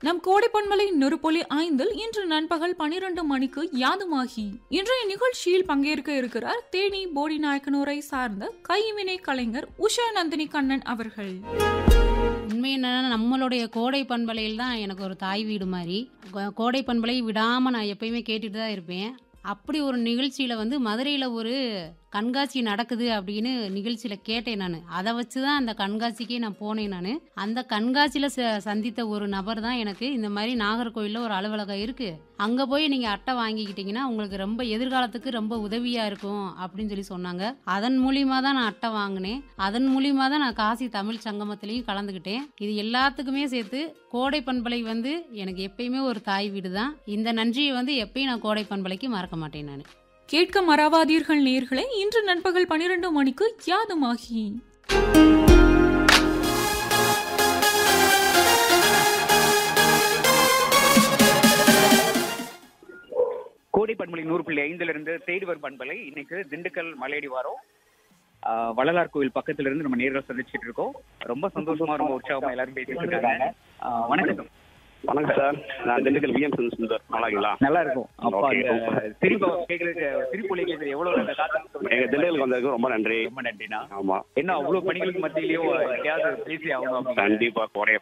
நம் கோடைப்பன்மலை நெருப்பொலி ஐந்தில் இன்று நண்பகல் பனிரெண்டு மணிக்கு யாதுமாகி இன்றைய நிகழ்ச்சியில் பங்கேற்க இருக்கிறார் தேனி போடி நாயக்கனூரை சார்ந்த கைவினை கலைஞர் உஷா நந்தினி கண்ணன் அவர்கள் உண்மை என்னன்னா நம்மளுடைய கோடை பண்பலையில் தான் எனக்கு ஒரு தாய் வீடு மாதிரி கோ- கோடை பண்பலை விடாமல் நான் எப்பயுமே கேட்டுட்டு தான் இருப்பேன் அப்படி ஒரு நிகழ்ச்சியில் வந்து மதுரையில் ஒரு கண்காட்சி நடக்குது அப்படின்னு நிகழ்ச்சியில் கேட்டேன் நான் அதை வச்சு தான் அந்த கண்காட்சிக்கே நான் போனேன் நான் அந்த கண்காட்சியில் ச சந்தித்த ஒரு நபர் தான் எனக்கு இந்த மாதிரி நாகர்கோவிலில் ஒரு அலுவலகம் இருக்குது அங்கே போய் நீங்கள் அட்டை வாங்கிக்கிட்டீங்கன்னா உங்களுக்கு ரொம்ப எதிர்காலத்துக்கு ரொம்ப உதவியாக இருக்கும் அப்படின்னு சொல்லி சொன்னாங்க அதன் மூலியமாக தான் நான் அட்டை வாங்கினேன் அதன் மூலியமாக தான் நான் காசி தமிழ் சங்கமத்திலையும் கலந்துக்கிட்டேன் இது எல்லாத்துக்குமே சேர்த்து கோடை பண்பலை வந்து எனக்கு எப்பயுமே ஒரு தாய் வீடு தான் இந்த நன்றியை வந்து எப்பயும் நான் கோடை பண்பலைக்கு மறக்க மாட்டேன் நான் கேட்க மறவாதீர்கள் நேர்களே இன்று நண்பகல் பனிரெண்டு மணிக்கு யாதுமாகி கோடி பண்பலை நூறு புள்ளி ஐந்துல இருந்து தேடிவர் பண்பலை இன்னைக்கு திண்டுக்கல் மலையடி வாரம் ஆஹ் வள்ளலார் கோவில் பக்கத்துல இருந்து நம்ம நேரில் சந்திச்சுட்டு இருக்கோம் ரொம்ப சந்தோஷமா ரொம்ப உற்சாகமா எல்லாரும் பேசிட்டு இருக்காங்க ஆஹ் வணக்கம் வணக்கம் சார் நான் திண்டுக்கல் விஎம் சுந்தர் நல்லா இருக்கீங்களா நல்லா இருக்கும் அப்பா Okay. அந்த சிரிப்பு கேட்கறதுக்கு சிரிப்பொலி கேட்கறது எவ்வளவு அந்த காத்து எங்க திண்டுக்கலுக்கு வந்ததுக்கு ரொம்ப நன்றி ரொம்ப நன்றிண்ணா ஆமா என்ன அவ்வளவு பணிகளுக்கு மத்தியிலயும் எப்படியாவது பேசி ஆகணும் அப்படின்னு கண்டிப்பா கோடைய